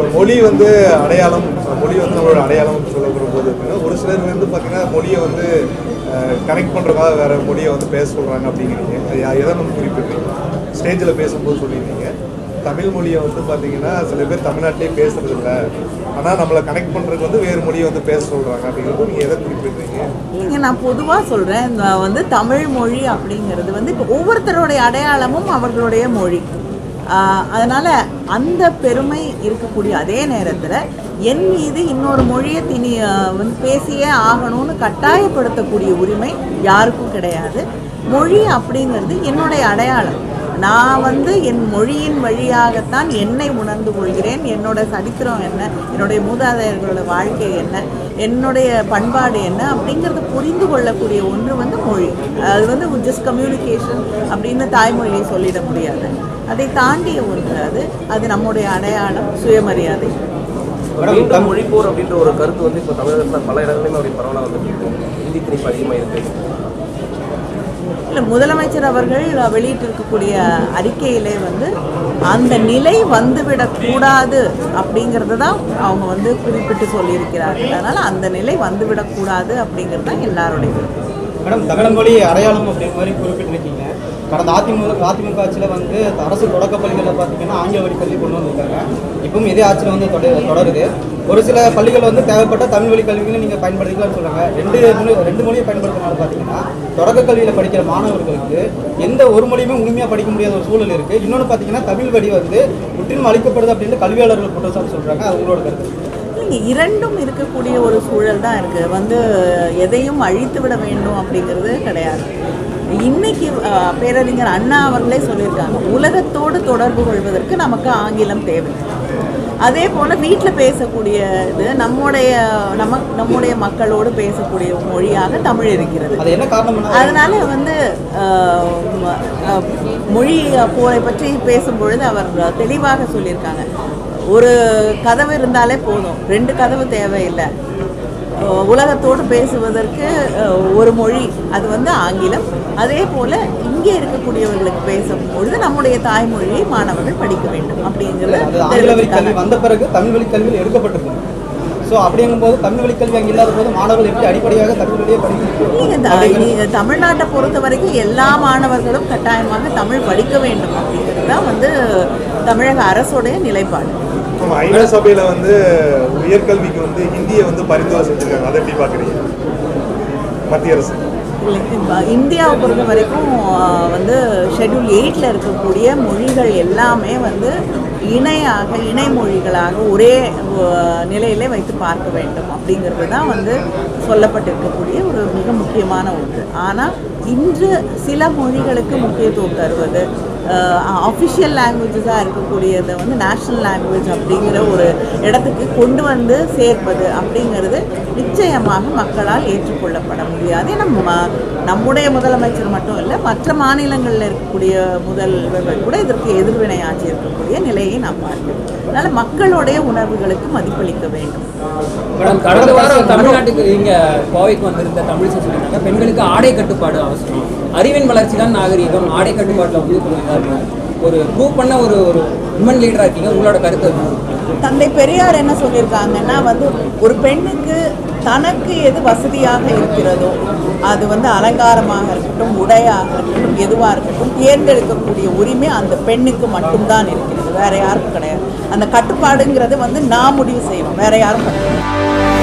மொழி வந்து அடையாளம் மொழி வந்து நம்மளோட அடையாளம் சொல்லப்படும் போது அப்படின்னா ஒரு சிலர் வந்து பார்த்தீங்கன்னா மொழியை வந்து கனெக்ட் பண்ணுறதுக்காக வேற மொழியை வந்து பேச சொல்கிறாங்க அப்படிங்கிறீங்க அது யா- எதை நம்ம குறிப்பிடுறீங்க ஸ்டேஜில் பேசும்போது சொல்லியிருந்தீங்க தமிழ் மொழியை வந்து பார்த்தீங்கன்னா சில பேர் தமிழ்நாட்டிலே பேசுறது இல்லை ஆனால் நம்மளை கனெக்ட் பண்ணுறதுக்கு வந்து வேறு மொழியை வந்து பேச சொல்கிறாங்க அப்படிங்கிறது நீங்கள் எதை குறிப்பிடுறீங்க இல்லைங்க நான் பொதுவாக சொல்கிறேன் இந்த வந்து தமிழ் மொழி அப்படிங்கிறது வந்து இப்போ ஒவ்வொருத்தருடைய அடையாளமும் அவர்களுடைய மொழி ஆஹ் அதனால அந்த பெருமை இருக்கக்கூடிய அதே நேரத்தில் என் மீது இன்னொரு மொழியை திணி ஆஹ் வந்து பேசியே ஆகணும்னு கட்டாயப்படுத்தக்கூடிய உரிமை யாருக்கும் கிடையாது மொழி அப்படிங்கிறது என்னுடைய அடையாளம் நான் வந்து என் மொழியின் வழியாகத்தான் என்னை உணர்ந்து கொள்கிறேன் என்னோட சரித்திரம் என்ன என்னுடைய மூதாதையர்களோட வாழ்க்கை என்ன என்னுடைய பண்பாடு என்ன அப்படிங்கிறத புரிந்து கொள்ளக்கூடிய ஒன்று வந்து மொழி அது வந்து ஜஸ்ட் கம்யூனிகேஷன் அப்படின்னு தாய்மொழியை சொல்லிட முடியாது அதை தாண்டிய ஒன்று அது அது நம்முடைய அடையாளம் சுயமரியாதை மீண்டும் மொழிப்போர் அப்படின்ற ஒரு கருத்து வந்து இப்போ தமிழகத்தில் பல இடங்களிலுமே அப்படி பரவலாக வந்துட்டு இருக்கு ஹிந்தி திணிப்பு அதிகமாக இருக்கு இல்லை முதலமைச்சர் அவர்கள் வெளியிட்டிருக்கக்கூடிய அறிக்கையிலே வந்து அந்த நிலை வந்துவிடக்கூடாது அப்படிங்கிறது தான் அவங்க வந்து குறிப்பிட்டு சொல்லியிருக்கிறார்கள் அதனால் அந்த நிலை வந்துவிடக்கூடாது அப்படிங்கிறது தான் எல்லாருடைய விருப்பம் மேடம் தமிழ் மொழி அடையாளம் அப்படிங்கிற மாதிரி குறிப்பிட்டிருக்கீங்க கடந்த அதிமுக அதிமுக ஆட்சியில் வந்து அரசு தொடக்கப் பள்ளிகளில் பார்த்தீங்கன்னா ஆங்கில வழி கல்வி கொண்டு வந்திருக்காங்க இப்பவும் இதே ஆட்சியில் வந்து தொடர் தொடருது ஒரு சில பள்ளிகள் வந்து தேவைப்பட்ட தமிழ் வழி கல்விகளை நீங்கள் பயன்படுத்திக்கலாம்னு சொல்கிறாங்க ரெண்டு மொழி ரெண்டு மொழியை பயன்படுத்தினால பார்த்தீங்கன்னா தொடக்க கல்வியில் படிக்கிற மாணவர்களுக்கு எந்த ஒரு மொழியுமே முழுமையாக படிக்க முடியாத ஒரு சூழல் இருக்குது இன்னொன்று பார்த்தீங்கன்னா தமிழ் வழி வந்து முற்றிலும் அளிக்கப்படுது அப்படின்னு கல்வியாளர்கள் குற்றச்சாட்டு சொல்கிறாங்க அது உங்களோட கருத்து இல்லைங்க இரண்டும் இருக்கக்கூடிய ஒரு சூழல் தான் இருக்குது வந்து எதையும் அழித்து விட வேண்டும் அப்படிங்கிறது கிடையாது இன்னைக்கு அஹ், பேரறிஞர் அண்ணா அவர்களே சொல்லியிருக்காங்க உலகத்தோடு தொடர்பு கொள்வதற்கு நமக்கு ஆங்கிலம் தேவை அதே போல் வீட்டில் பேசக்கூடிய இது நம்முடைய நம்ம நம்முடைய மக்களோடு பேசக்கூடிய மொழியாக தமிழ் இருக்கிறது அது என்ன காரணம் அதனால வந்து ஆஹ், ம- ஆஹ், மொழி போரை பற்றி பேசும்பொழுது அவர் தெளிவாக சொல்லியிருக்காங்க ஒரு கதவு இருந்தாலே போதும் ரெண்டு கதவு தேவையில்லை ஆஹ், உலகத்தோடு பேசுவதற்கு ஆஹ், ஒரு மொழி அது வந்து ஆங்கிலம் அதே போல் இங்கே இருக்கக்கூடியவர்களுக்கு பேசும்பொழுது நம்முடைய தாய்மொழியை மாணவர்கள் படிக்க வேண்டும் அப்படிங்கிறது அது ஆங்கில வழி கல்வி வந்த பிறகு தமிழ் வழி கல்வியில் எடுக்கப்பட்டிருக்கு ஸோ அப்படிங்கும்போது தமிழ் வழி கல்வி அங்கே இல்லாத போது மாணவர்கள் எப்படி அடிப்படையாக தமிழ் வழியே நீங்க த- படிக்க நீங்க தமிழ்நாட்டை பொறுத்த வரைக்கும் எல்லா மாணவர்களும் கட்டாயமாக தமிழ் படிக்க வேண்டும் அப்படிங்கிறது தான் வந்து தமிழக அரசுடைய நிலைப்பாடு நம்ம ஐநா சபையில் வந்து உயர்கல்விக்கு வந்து ஹிந்தியை வந்து பரிந்துரை செஞ்சுருக்காங்க அதை எப்படி பார்க்குறீங்க மத்திய அரசு இல்லை, இப்ப இந்தியாவை பொறுத்த வரைக்கும் ஆஹ், வந்து ஷெட்யூல் எயிட்டில் இருக்கக்கூடிய மொழிகள் எல்லாமே வந்து இணையாக இணை மொழிகளாக ஒரே ஆஹ், நிலையிலே வைத்து பார்க்க வேண்டும் அப்படிங்கிறது தான் வந்து சொல்லப்பட்டிருக்கக்கூடிய ஒரு மிக முக்கியமான ஒன்று ஆனால் இன்று சில மொழிகளுக்கு முக்கியத்துவம் தருவது அஃபிஷியல் லாங்குவேஜஸாக இருக்கக்கூடியதை வந்து நேஷ்னல் லாங்குவேஜ் அப்படிங்கிற ஒரு இடத்துக்கு கொண்டு வந்து சேர்ப்பது அப்படிங்கிறது நிச்சயமாக மக்களால் ஏற்றுக்கொள்ளப்பட முடியாது ஏன்னா ம- நம்முடைய முதலமைச்சர் மட்டும் இல்லை மற்ற மாநிலங்களில் இருக்கக்கூடிய முதல்வர்கள் கூட இதற்கு எதிர்வினை ஆற்றி இருக்கக்கூடிய நிலையை நாம் பார்க்கிறோம் அதனால் மக்களுடைய உணர்வுகளுக்கு மதிப்பளிக்க வேண்டும் மேடம் கடந்த வாரம் தமிழ்நாட்டுக்கு இங்க கோவைக்கு வந்திருந்த தமிழ் சொல்லியிருந்தாங்க பெண்களுக்கு ஆடை கட்டுப்பாடு அவசியம் அறிவின் வளர்ச்சி தான் நாகரீகம் ஆடை கட்டுப்பாட்டில் வந்து கொஞ்சம் இதா இருக்கு. ஒரு ப்ரூவ் பண்ண ஒரு ஒரு உமன் லீடராக இருக்கீங்க உங்களோட கருத்து என்ன? தந்தை பெரியார் என்ன சொல்லியிருக்காங்கன்னா வந்து ஒரு பெண்ணுக்கு தனக்கு எது வசதியாக இருக்கிறதோ அது வந்து அலங்காரமாக இருக்கட்டும் உடையாக இருக்கட்டும் எதுவாக இருக்கட்டும் தேர்ந்தெடுக்கக்கூடிய உரிமை அந்த பெண்ணுக்கு மட்டும்தான் இருக்கிறது வேற யாருக்கும் கிடையாது அந்த கட்டுப்பாடுங்கிறது வந்து நான் முடிவு செய்யணும் வேற யாரும் பண்ண முடியாது